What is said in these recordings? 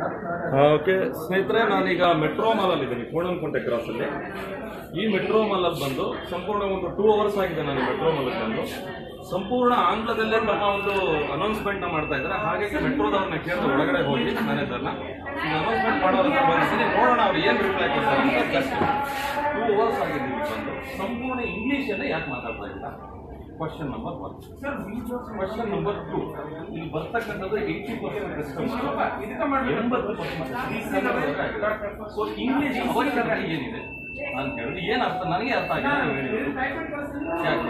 Okay ಸ್ನೇಹಿತರೆ ನಾನೀಗ metro ಮಾಲಲ್ಲಿ ಇದ್ದೀನಿ ಕೋಣಂಕುಂಟೆ ಕ್ರಾಸಲ್ಲಿ ಈ ಮೆಟ್ರೋ ಮಾಲಲ್ಲಿ ಬಂದು ಸಂಪೂರ್ಣ ಒಂದು ಟೂ ಅವರ್ಸ್ ಆಗಿದೆ ನಾನು ಮೆಟ್ರೋ ಮಾಲಲ್ಲಿ ಬಂದು ಸಂಪೂರ್ಣ ಆಂಗ್ಲದಲ್ಲೇ ತಮ್ಮ ಒಂದು ಅನೌನ್ಸ್ಮೆಂಟ್ನ ಮಾಡ್ತಾ ಇದ್ದಾರೆ ಹಾಗಾಗಿ ಮೆಟ್ರೋದವ್ರನ್ನ ಕೇಳಿದ್ರೆ ಒಳಗಡೆ ಹೋಗಿ ಮ್ಯಾನೇಜರ್ನ ಈಗ ಅನೌನ್ಸ್ಮೆಂಟ್ ಮಾಡೋದನ್ನ ಬಂದಿದ್ದೀನಿ ನೋಡೋಣ ಅವ್ರು ಏನು ರಿಪ್ಲೈ ಕೊಡ್ತಾರೆ ಅಂತ ಜಸ್ಟ್ ಟೂ ಅವರ್ಸ್ ಆಗಿದೆ ಇಲ್ಲಿ ಬಂದು ಸಂಪೂರ್ಣ ಇಂಗ್ಲೀಷಲ್ಲೇ ಯಾಕೆ ಮಾತಾಡ್ತಾ ಇಲ್ಲ question number one question number two ಇಲ್ಲಿ ಬರ್ತಕ್ಕಂಥದ್ದು ಏಯ್ಟಿ ಪರ್ಸೆಂಟ್ ಕಸ್ಟಮರ್ ಎಂಬತ್ತು ಪರ್ಸೆಂಟ್ ಸೊ ಇಂಗ್ಲಿಷ್ ಅವಶ್ಯಕತೆ ಏನಿದೆ ಅಂತ ಹೇಳಿದ್ರೆ ಏನು ಅರ್ಥ ನನಗೆ ಅರ್ಥ ಆಗಿದೆ ನೀವು ಹೇಳಿದ್ದು. ಯಾಕೆ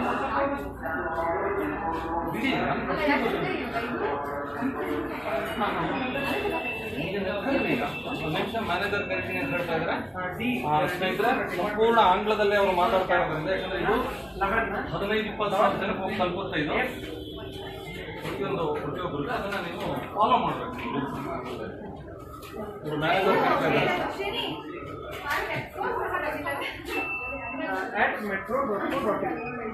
ಬಿಡಿ ನಾನು ನಿಮಿಷ ಮ್ಯಾನೇಜರ್ ಕರಿತೀನಿ ಅಂತ ಹೇಳ್ತಾ ಇದ್ದಾರೆ ಆ, ಸ್ನೇಹಿತರೆ ಸಂಪೂರ್ಣ ಆಂಗ್ಲದಲ್ಲೇ ಅವರು ಮಾತಾಡ್ತಾ ಇರೋದ್ರಿಂದ ಯಾಕಂದ್ರೆ ಇದು ಹದಿನೈದು ಇಪ್ಪತ್ತು ಸಾವಿರ ಜನಕ್ಕೆ ಹೋಗಿ ತಲುಪುತ್ತೆ ಇದು ಪ್ರತಿಯೊಂದು ಪ್ರತಿಯೊಬ್ಬರು ಅದನ್ನ ನೀವು ಫಾಲೋ ಮಾಡಬೇಕು ಇವರು ಮ್ಯಾನೇಜರ್ ಕರಿತಾ ಇದ್ದಾರೆ at metro.co.in.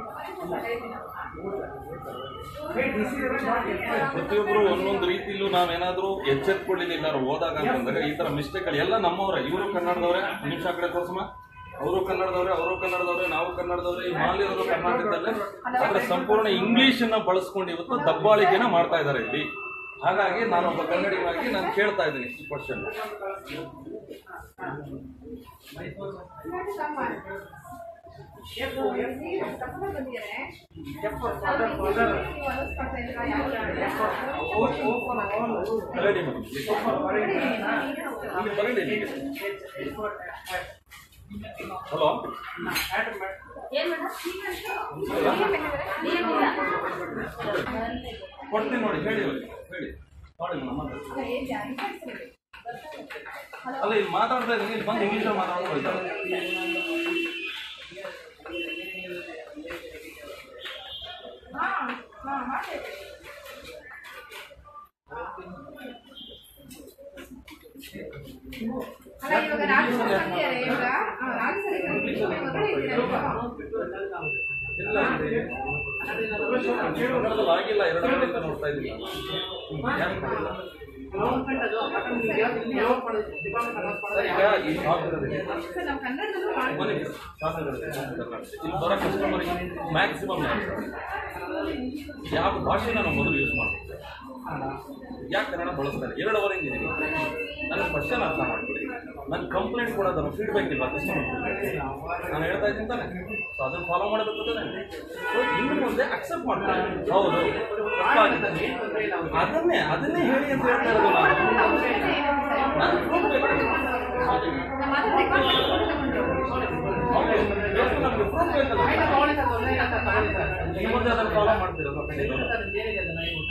Hey, this is not yet. ಪ್ರತಿಯೊಬ್ಬರು ಒಂದೊಂದು ರೀತಿಯಲ್ಲೂ ನಾವೇನಾದ್ರೂ ಎಚ್ಚೆತ್ಕೊಳ್ಳಿಲ್ಲ ಹೋದಾಗ ಅಂತಂದಾಗ ಈ ತರ ಮಿಸ್ಟೇಕ್ಗಳು ಎಲ್ಲ ನಮ್ಮವರೇ ಇವರು ಕನ್ನಡದವರೇ ನಿಮಿಷ ಆ ಕಡೆ ತೋರ್ಸಮ್ಮ ಅವರು ಕನ್ನಡದವ್ರೆ ಅವರು ಕನ್ನಡದವ್ರೆ ನಾವು ಕನ್ನಡದವ್ರೆ ಈ ಮಾಲಿಯವರು ಕರ್ನಾಟಕದಲ್ಲೇ ಆದ್ರೆ ಸಂಪೂರ್ಣ ಇಂಗ್ಲಿಷ್ ಅನ್ನ ಬಳಸ್ಕೊಂಡು ಇವತ್ತು ದಬ್ಬಾಳಿಕೆನ ಮಾಡ್ತಾ ಇದ್ದಾರೆ ಇಲ್ಲಿ ಹಾಗಾಗಿ ನಾನು ಒಬ್ಬ ಕನ್ನಡಿಗನಾಗಿ ನಾನು ಕೇಳ್ತಾ ಇದ್ದೀನಿ ಈ ಕ್ವಶನ್ ರೆಡಿ ಮಾಡಿ ಇಲ್ಲಿ ಬರಲಿ ಇಲ್ಲಿಗೆ ಹಲೋ ಕೊಡ್ತೀನಿ ನೋಡಿ ಹೇಳಿ ಅವ್ರಿಗೆ, ಹೇಳಿ ನೋಡಿ ನಮ್ಮ ಅಲ್ಲ ಇಲ್ಲಿ ಮಾತಾಡ್ತಾ ಇದ್ದೀನಿ ಇಲ್ಲಿ ಬಂದು ಇಂಗ್ಲೀಷ್ ಮಾತಾಡ್ತಾ ಹೋಯ್ತಾರೆ ಅಲ್ಲ ಇವಾಗ ರಾಜ್ಯ ಬಂದಿದ್ದಾರೆ ಇವಾಗ ಆ, ರಾಜ್ಯ ಸರ್ಕಾರ ಮೊದಲೇ ಇದ್ದಾರೆ ಇಲ್ಲ ಕನ್ನಡದಲ್ಲಿ ಆಗಿಲ್ಲ ಎರಡು ಗಂಟೆಯಿಂದ ನೋಡ್ತಾ ಇದ್ದೀನಿ ಯಾಕೆ ಮಾಡಿಲ್ಲ? ಸರ್, ಈಗ ಈ ಭಾಗದಲ್ಲಿ ಸರ್ ನಾವು ಕನ್ನಡದಲ್ಲೂ ಮಾಡ್ತೀವಿ ಬನ್ನಿ, ಶಾಸಕರು, ಇಲ್ಲಿ ಬರೋ ಕಸ್ಟಮರಿಗೆ ಮ್ಯಾಕ್ಸಿಮಮ್ ಯಾವ ಭಾಷೆನ ನಾವು ಮೊದಲು ಯೂಸ್ ಮಾಡ್ತೀವಿ ಯಾಕೆ ಕನ್ನಡ ಬಳಸ್ತಾರೆ ಎರಡು ಅವರಿಂದ ಇದೀನಿ ನನ್ನ ಕ್ವಶನ್ ಅರ್ಥ ಮಾಡ್ಕೊಳ್ಳಿ ನನ್ನ ಕಂಪ್ಲೇಂಟ್ ಕೊಡೋದನ್ನು ಫೀಡ್ಬ್ಯಾಕ್ ಇಲ್ಲ ಕಸ್ಟಮರ್ ನಾನು ಹೇಳ್ತಾ ಇದ್ದೀನಿ ತಾನೆ ಸೊ ಅದನ್ನು ಫಾಲೋ ಮಾಡಬೇಕು ತಾನೆ ಸೊ ಇನ್ನು ಮುಂದೆ ಅಕ್ಸೆಪ್ಟ್ ಮಾಡ್ತಾರೆ ಹೌದು ತಪ್ಪಾಗಿದೆ. ಅದನ್ನೇ ಅದನ್ನೇ ಹೇಳಿ ಅಂತ ಹೇಳ್ತಾ ಇರೋದು ನಾನು ನಾನು proof ಬೇಕು. ನಮ್ಮ ಮಾತು record ಮಾಡ್ಕೊಂಡು ತಗೊಂಡ್ರು. Okay, ಇವತ್ತು ನಮ್ಗೆ proof ಬೇಕಲ್ಲ? ಈ ಮುಂದೆ ಅದನ್ನು ಫಾಲೋ ಮಾಡ್ತೀರಲ್ಲ ಖಂಡಿತ.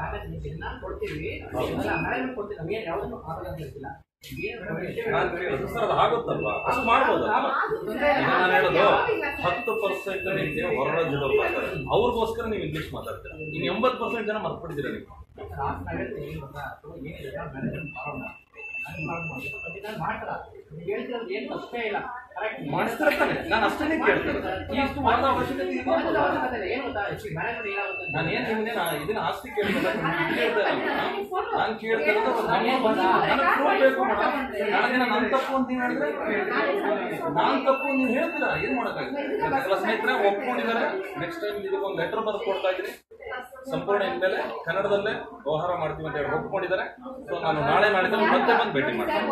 ನಾನು ಕೇಳಿದ್ದು ಸರ್ ಅದು ಆಗುತ್ತಲ್ವಾ ಅಷ್ಟು ಮಾಡ್ಬೋದಲ್ವಾ ಈಗ ನಾನು ಹೇಳೋದು ಹತ್ತು ಪರ್ಸೆಂಟ್ ನಿಮಗೆ ಹೊರ ರಾಜ್ಯದವ್ರು ಬರ್ತಾರೆ ಅವ್ರಿಗೋಸ್ಕರ ನೀವು ಇಂಗ್ಲೀಷ್ ಮಾತಾಡ್ತೀರಾ ಇನ್ನು ಎಂಬತ್ತು ಪರ್ಸೆಂಟ್ ಜನ ಮರ್ತ್ಬಿಟ್ಟಿದ್ದೀರಾ ನೀವು ಮಾಡಿಸ್ತಾರೆ ತಾನೆ ನಾನು ಅಷ್ಟೇ ಕೇಳ್ತೀನಿ ಇಷ್ಟು ಮಾಡೋ ಅವಶ್ಯಕತೆ ಇದೆ ನಾನು ಏನು ನಿಮಗೆ ನಾನು ಇದನ್ನ ಆಸ್ತಿ ಕೇಳ್ತಿಲ್ಲ ನಾನು ಕೇಳ್ತಿರೋದು ನಮ್ಮ ಬಂದ ನನಗೆ ಪ್ರೂಫ್ ಬೇಕು ಮೇಡಮ್ ನಾಳೆ ದಿನ ನನ್ನ ತಪ್ಪು ಅಂತ ನೀವು ಹೇಳಿದ್ರೆ ನಾನು ತಪ್ಪು ನೀವು ಹೇಳ್ತೀರಾ ಏನು ಮಾಡೋಕ್ಕಾಗುತ್ತೆ ಎಲ್ಲ ಸ್ನೇಹಿತರೆ ಒಪ್ಕೊಂಡಿದ್ದಾರೆ ನೆಕ್ಸ್ಟ್ ಟೈಮ್ ಇದಕ್ಕೊಂದು ಲೆಟರ್ ಬರೆದು ಕೊಡ್ತಾ ಇದ್ದೀನಿ ಸಂಪೂರ್ಣ ಇನ್ಮೇಲೆ ಕನ್ನಡದಲ್ಲೇ ವ್ಯವಹಾರ ಮಾಡ್ತೀವಿ ಅಂತ ಹೇಳಿ ಒಪ್ಕೊಂಡಿದ್ದಾರೆ ಸೊ ನಾನು ನಾಳೆ ನಾಳಿದ್ದಲ್ಲಿ ಮತ್ತೆ ಬಂದು ಭೇಟಿ ಮಾಡ್ತೀನಿ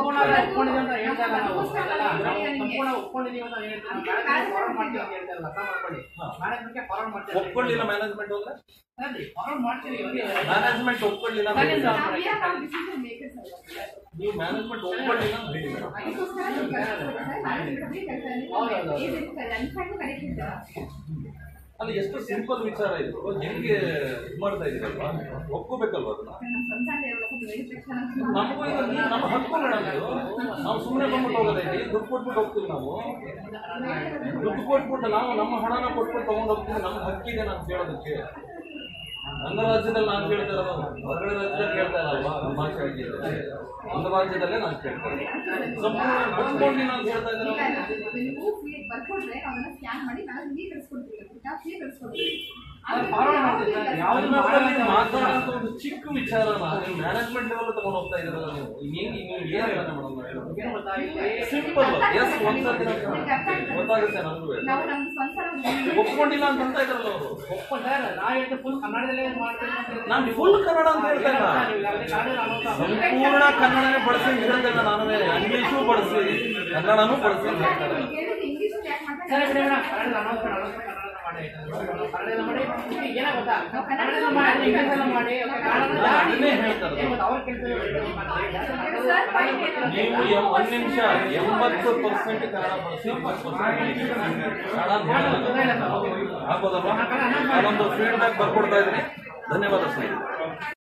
ಒಪ್ಕೊಳ್ಳಿಲ್ಲ ಮ್ಯಾನೇಜ್ಮೆಂಟ್ ಹೋದ್ರೆ ಮ್ಯಾನೇಜ್ಮೆಂಟ್ ಒಪ್ಕೊಳ್ಳಿಲ್ಲ ಅಂತ ಹೇಳಿದ್ರೆ ನಾವು we are not decision makers ಅಲ್ವಾ? ನೀವು ಮ್ಯಾನೇಜ್ಮೆಂಟ್ ಒಪ್ಕೊಳ್ಳಿಲ್ಲ ಅಂತ ಹೇಳಿ ಮೇಡಮ್ ಅದಕ್ಕೋಸ್ಕರ ನೀವು ಕಳ್ಸ್ಕೊಡಿ ಸರ್. ನಾನು ಬಿಡೋದೇ ಕಳ್ಸಲ್ಲ. ನೀವು ಏನಿದೆ ಸರ್, ನನ್ನ ಫ್ರೆಂಡ್ ಕರೀತಿದ್ದೀರಾ? ಅಲ್ಲಿ ಎಷ್ಟು ಸಿಂಪಲ್ ವಿಚಾರ ಇದು ಹೆಂಗೆ ಇದು ಮಾಡ್ತಾ ಇದೀರಲ್ವಾ ಒಪ್ಕೋಬೇಕಲ್ವಾ ಅದನ್ನ ನಮ್ಮ ಸ್ವಂತ ಅಂತ ಹೇಳಲ್ಲ, ಸ್ವಲ್ಪ verification ಅಂತ ನಮಗೂ ಇದು ಇದು ನಮ್ಮ ಹಕ್ಕು ಮೇಡಮ್ ಇದು ನಾವು ಸುಮ್ಮನೆ ಬಂದ್ಬಿಟ್ಟು ಹೋಗೋದೇ ಇಲ್ಲಿ ದುಡ್ಡು ಕೊಟ್ಬಿಟ್ಟು ಹೋಗ್ತೀವಿ ನಾವು ದುಡ್ಡು ಕೊಟ್ಬಿಟ್ಟು ನಾವು ನಮ್ಮ ಹಣನ ಕೊಟ್ಬಿಟ್ಟು ತಗೊಂಡು ಹೋಗ್ತೀವಿ ನಮ್ಮ ಹಕ್ಕಿದೆ ನಾನು ಕೇಳೋದಕ್ಕೆ ನನ್ನ ರಾಜ್ಯದಲ್ಲಿ ನಾನು ಕೇಳ್ತಾ ಇರೋದು ಹೊರಗಡೆ ರಾಜ್ಯದಲ್ಲಿ ಕೇಳ್ತಾ ಇರಲ್ವಾ ನಮ್ಮ ಭಾಷೆ ಹೇಗಿದೆ ನನ್ನ ರಾಜ್ಯದಲ್ಲೇ ನಾನು ಕೇಳ್ತಾ ಇರೋದು ಸಂಪೂರ್ಣ ನಂಬ್ಕೊಂಡು ನಾನು ಹೇಳ್ತಾ ಇಲ್ಲ, ಇದ್ದಾರೆ ಇಲ್ಲ. ನೀವು fee ಬರ್ಕೊಟ್ರೆ ಅದನ್ನ ಸ್ಕ್ಯಾನ್ ಮಾಡಿ ನಾನು ನಿಮಗೆ ಕಳಿಸ್ಕೊಡ್ತೀವಿ ಫ್ರೀ ಕಳಿಸ್ಕೊಡ್ತೀವಿ ಕನ್ನಡದಲ್ಲಿ ಮಾತಾಡೋಂಥ ಒಂದು ಚಿಕ್ಕ ವಿಚಾರನ ನೀವು ಮ್ಯಾನೇಜ್ಮೆಂಟ್ ಲೆವೆಲ್ ತಗೊಂಡು ಹೋಗ್ತಾ ಇದ್ದೀರಲ್ಲ ನೀವು ಹೆಂಗ್ ನೀವು ಏನ್ ಅರ್ಥ ಮೇಡಮ್ ಸಿಂಪಲ್ ಎಸ್ ಒಂದ್ಸತಿ ಗೊತ್ತಾಗುತ್ತೆ ನಮಗೂ ನಾವು ನಮ್ಮ ಸ್ವಂತ ನಮ್ಗೆ ಒಪ್ಕೊಂಡಿಲ್ಲ ಅಂತ ಅಂತ ಇದ್ರಲ್ಲ ಅವರು ಒಪ್ಕೊಂಡಾರ ನಾ ಹೇಳ್ದೆ ಫುಲ್ ಕನ್ನಡದಲ್ಲೇ ಮಾಡ್ಬೇಕು ಅಂತ ಹೇಳ್ದೆ. ನಾನು ಫುಲ್ ಕನ್ನಡ ಅಂತ ಹೇಳ್ತಾ ಇಲ್ಲ ನೀವು ಈಗಾಗಲೇ ಕನ್ನಡ ಅನುಭವ ಸಂಪೂರ್ಣ ಕನ್ನಡನೇ ಬಳಸಿ ಅಂತ ಹೇಳ್ತಾ ಇಲ್ಲ ನಾನು ಇಂಗ್ಲೀಷು ಬಳಸಿ ಕನ್ನಡನೂ ಬಳಸಿ ಅಂತ ಹೇಳ್ತಾ ಇಲ್ಲ ಕೇಳಿದ್ರೆ ಇಂಗ್ಲೀಷ್ ಯಾಕೆ ಸರಿ ಬಿಡಿ ಮಾತಾಡ್ತಾರೆ ಮೇಡಮ್ ಕನ್ನಡದ ಅನೌನ್ಸ್ಮೆಂಟ್ ಅನೌನ್ಸ್ಮೆಂಟ್ ಕನ್ನಡದ ಮಾಡಿ ಕನ್ನಡದ ಮಾಡಿ ಈಗ ಏನ ಗೊತ್ತಾ ನಾವು ಕನ್ನಡದ ಮಾಡಿ ಇಂಗ್ಲೀಷಲ್ಲ ಮಾಡಿ ಕನ್ನಡದ ಅದನ್ನೇ ಹೇಳ್ತಾ ಇರೋದು. ಏ, ಮತ್ತೆ ಅವ್ರ ಕೆಲಸ ಸರ್ ಪಾಯಿಂಟ್ ಏನು ನೀವು ಎಂ- ಒಂದ್ ನಿಮಿಷ ಎಂಬತ್ತು ಪರ್ಸೆಂಟ್ ಕನ್ನಡ ಬಳಸಿ ಇಪ್ಪತ್ತು ಪರ್ಸೆಂಟ್ ಕನ್ನಡ ಆಗ್ಬೋದಲ್ವಾ ನಾನೊಂದು ಫೀಡ್ಬ್ಯಾಕ್ ಬರ್ಕೊಡ್ತಾ ಇದ್ದೀನಿ ಧನ್ಯವಾದ ಸ್ನೇಹಿತರೆ